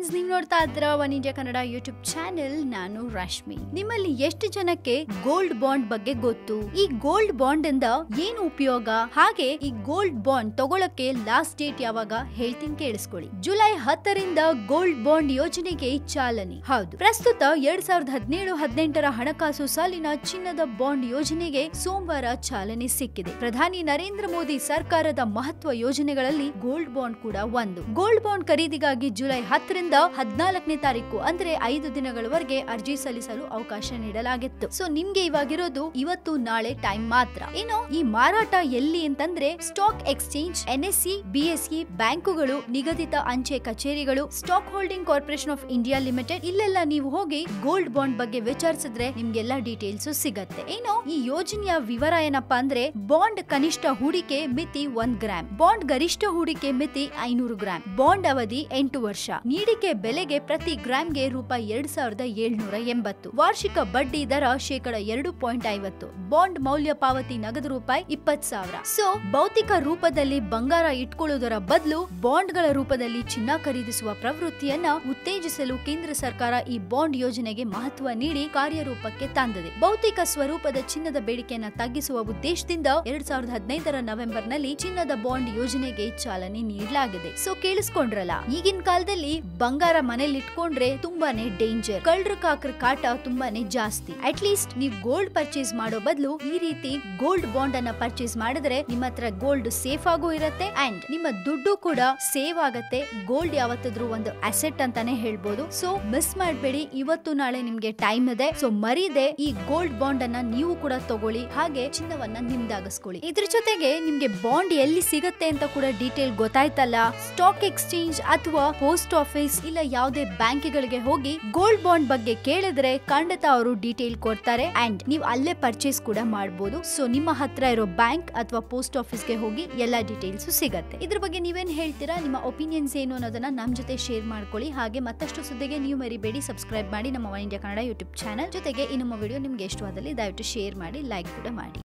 friends ನೀವು ನೋಡ್ತಾ ಇದ್ರ One India Kannada YouTube channel ನಾನು ರಶ್ಮಿ ನಿಮ್ಮಲ್ಲಿ ಎಷ್ಟು ಜನಕ್ಕೆ ಗೋಲ್ಡ್ ಬಾಂಡ್ ಬಗ್ಗೆ ಗೊತ್ತು ಈ ಗೋಲ್ಡ್ ಬಾಂಡ್ ಇಂದ ಏನು ಉಪಯೋಗ ಹಾಗೆ ಈ ಗೋಲ್ಡ್ ಬಾಂಡ್ ತಗೊಳಕ್ಕೆ ಲಾಸ್ಟ್ ಡೇಟ್ ಯಾವಾಗ ಹೇಳ್ತೀನಿ ಕೇಳಿಸ್ಕೊಳ್ಳಿ ಜುಲೈ ಹತ್ತರಿಂದ ಗೋಲ್ಡ್ ಬಾಂಡ್ ಯೋಜನೆಗೆ ಚಾಲನೆ ಹೌದು ಪ್ರಸ್ತುತ ಎರಡ್ ಸಾವಿರದ ಹದಿನೇಳು ಹದಿನೆಂಟರ ಹಣಕಾಸು ಸಾಲಿನ ಚಿನ್ನದ ಬಾಂಡ್ ಯೋಜನೆಗೆ ಸೋಮವಾರ ಚಾಲನೆ ಸಿಕ್ಕಿದೆ ಪ್ರಧಾನಿ ನರೇಂದ್ರ ಮೋದಿ ಸರ್ಕಾರದ ಮಹತ್ವ ಯೋಜನೆಗಳಲ್ಲಿ ಗೋಲ್ಡ್ ಬಾಂಡ್ ಕೂಡ ಒಂದು ಗೋಲ್ಡ್ ಬಾಂಡ್ ಖರೀದಿಗಾಗಿ ಜುಲೈ ಹತ್ತರಿಂದ ಹದಿನಾಲ್ಕನೇ ತಾರೀಕು ಅಂದ್ರೆ ಐದು ದಿನಗಳವರೆಗೆ ಅರ್ಜಿ ಸಲ್ಲಿಸಲು ಅವಕಾಶ ನೀಡಲಾಗಿತ್ತು ಸೊ ನಿಮ್ಗೆ ಇವಾಗಿರೋದು ಇವತ್ತು ನಾಳೆ ಟೈಮ್ ಮಾತ್ರ ಏನು ಈ ಮಾರಾಟ ಎಲ್ಲಿ ಅಂತಂದ್ರೆ ಸ್ಟಾಕ್ ಎಕ್ಸ್ಚೇಂಜ್ ಎನ್ಎಸ್ಸಿ ಬಿಎಸ್ಸಿ ಬ್ಯಾಂಕುಗಳು ನಿಗದಿತ ಅಂಚೆ ಕಚೇರಿಗಳು stock holding corporation of India limited ಇಲ್ಲೆಲ್ಲ ನೀವು ಹೋಗಿ ಗೋಲ್ಡ್ ಬಾಂಡ್ ಬಗ್ಗೆ ವಿಚಾರಿಸಿದ್ರೆ ನಿಮ್ಗೆಲ್ಲ ಡೀಟೇಲ್ಸ್ ಸಿಗತ್ತೆ ಏನು ಈ ಯೋಜನೆಯ ವಿವರ ಏನಪ್ಪಾ ಅಂದ್ರೆ ಬಾಂಡ್ ಕನಿಷ್ಠ ಹೂಡಿಕೆ ಮಿತಿ ಒಂದ್ ಗ್ರಾಮ್ ಬಾಂಡ್ ಗರಿಷ್ಠ ಹೂಡಿಕೆ ಮಿತಿ ಐನೂರು ಗ್ರಾಮ್ ಬಾಂಡ್ ಅವಧಿ ಎಂಟು ವರ್ಷ ನೀಡಿಕೆ ಬೆಲೆಗೆ ಪ್ರತಿ ಗ್ರಾಮ್ಗೆ ರೂಪಾಯಿ ಎರಡ್ ಸಾವಿರದ ಏಳ್ನೂರ ಎಂಬತ್ತು ವಾರ್ಷಿಕ ಬಡ್ಡಿ ದರ ಶೇಕಡ ಎರಡು ಪಾಯಿಂಟ್ ಐವತ್ತು ಬಾಂಡ್ ಮೌಲ್ಯ ಪಾವತಿ ನಗದು ರೂಪಾಯಿ ಇಪ್ಪತ್ ಸಾವಿರ ಸೊ ಭೌತಿಕ ರೂಪದಲ್ಲಿ ಬಂಗಾರ ಇಟ್ಕೊಳ್ಳುವುದರ ಬದಲು ಬಾಂಡ್ಗಳ ರೂಪದಲ್ಲಿ ಚಿನ್ನ ಖರೀದಿಸುವ ಪ್ರವೃತ್ತಿಯನ್ನ ಉತ್ತೇಜಿಸಲು ಕೇಂದ್ರ ಸರ್ಕಾರ ಈ ಬಾಂಡ್ ಯೋಜನೆಗೆ ಮಹತ್ವ ನೀಡಿ ಕಾರ್ಯರೂಪಕ್ಕೆ ತಂದಿದೆ ಭೌತಿಕ ಸ್ವರೂಪದ ಚಿನ್ನದ ಬೇಡಿಕೆಯನ್ನ ತಗ್ಗಿಸುವ ಉದ್ದೇಶದಿಂದ ಎರಡ್ ಸಾವಿರದ ಹದಿನೈದರ ನವೆಂಬರ್ ನಲ್ಲಿ ಚಿನ್ನದ ಬಾಂಡ್ ಯೋಜನೆಗೆ ಚಾಲನೆ ನೀಡಲಾಗಿದೆ ಸೊ ಕೇಳಿಸ್ಕೊಂಡ್ರಲ್ಲ ಈಗಿನ ಕಾಲದಲ್ಲಿ ಬಂಗಾರ ಮನೇಲಿ ಇಟ್ಕೊಂಡ್ರೆ ತುಂಬಾನೇ ಡೇಂಜರ್ ಕಳ್ರ ಕಾಕ್ರ ಕಾಟ ತುಂಬಾನೇ ಜಾಸ್ತಿ ಅಟ್ ಲೀಸ್ಟ್ ನೀವು ಗೋಲ್ಡ್ ಪರ್ಚೇಸ್ ಮಾಡೋ ಬದಲು ಈ ರೀತಿ ಗೋಲ್ಡ್ ಬಾಂಡ್ ಅನ್ನ ಪರ್ಚೇಸ್ ಮಾಡಿದ್ರೆ ನಿಮ್ಮ ಹತ್ರ ಗೋಲ್ಡ್ ಸೇಫ್ ಆಗೂ ಇರತ್ತೆ ಅಂಡ್ ನಿಮ್ಮ ದುಡ್ಡು ಕೂಡ ಸೇವ್ ಆಗತ್ತೆ ಗೋಲ್ಡ್ ಯಾವತ್ತಾದ್ರೂ ಒಂದು ಅಸೆಟ್ ಅಂತಾನೆ ಹೇಳ್ಬೋದು ಸೊ ಮಿಸ್ ಮಾಡಬೇಡಿ ಇವತ್ತು ನಾಳೆ ನಿಮ್ಗೆ ಟೈಮ್ ಇದೆ ಸೊ ಮರೀದೆ ಈ ಗೋಲ್ಡ್ ಬಾಂಡ್ ಅನ್ನ ನೀವು ಕೂಡ ತಗೊಳ್ಳಿ ಹಾಗೆ ಚಿನ್ನವನ್ನ ನಿಮ್ದಾಗಿಸ್ಕೊಳ್ಳಿ ಇದ್ರ ಜೊತೆಗೆ ನಿಮ್ಗೆ ಬಾಂಡ್ ಎಲ್ಲಿ ಸಿಗತ್ತೆ ಅಂತ ಕೂಡ ಡೀಟೇಲ್ ಗೊತ್ತಾಯ್ತಲ್ಲ ಸ್ಟಾಕ್ ಎಕ್ಸ್ಚೇಂಜ್ ಅಥವಾ ಪೋಸ್ಟ್ ಆಫೀಸ್ ಇಲ್ಲ ಯಾವುದೇ ಬ್ಯಾಂಕ್ಗಳಿಗೆ ಹೋಗಿ ಗೋಲ್ಡ್ ಬಾಂಡ್ ಬಗ್ಗೆ ಕೇಳಿದ್ರೆ ಖಂಡಿತ ಅವರು ಡೀಟೇಲ್ ಕೊಡ್ತಾರೆ ಅಂಡ್ ನೀವು ಅಲ್ಲೇ ಪರ್ಚೇಸ್ ಕೂಡ ಮಾಡಬಹುದು ಸೊ ನಿಮ್ಮ ಹತ್ರ ಇರೋ ಬ್ಯಾಂಕ್ ಅಥವಾ ಪೋಸ್ಟ್ ಆಫೀಸ್ಗೆ ಹೋಗಿ ಎಲ್ಲಾ ಡೀಟೇಲ್ಸ್ ಸಿಗತ್ತೆ ಇದ್ರ ಬಗ್ಗೆ ನೀವೇನ್ ಹೇಳ್ತೀರಾ ನಿಮ್ಮ ಒಪಿನಿಯನ್ಸ್ ಏನು ಅನ್ನೋದನ್ನ ನಮ್ ಜೊತೆ ಶೇರ್ ಮಾಡ್ಕೊಳ್ಳಿ ಹಾಗೆ ಮತ್ತಷ್ಟು ಸುದ್ದಿಗೆ ನೀವು ಮರಿಬೇಡಿ ಸಬ್ಸ್ಕ್ರೈಬ್ ಮಾಡಿ ನಮ್ಮ One India Kannada YouTube channel ಜೊತೆಗೆ ಈ ನಮ್ಮ ವಿಡಿಯೋ ನಿಮ್ಗೆ ಇಷ್ಟವಾದಲ್ಲಿ ದಯವಿಟ್ಟು ಶೇರ್ ಮಾಡಿ ಲೈಕ್ ಕೂಡ ಮಾಡಿ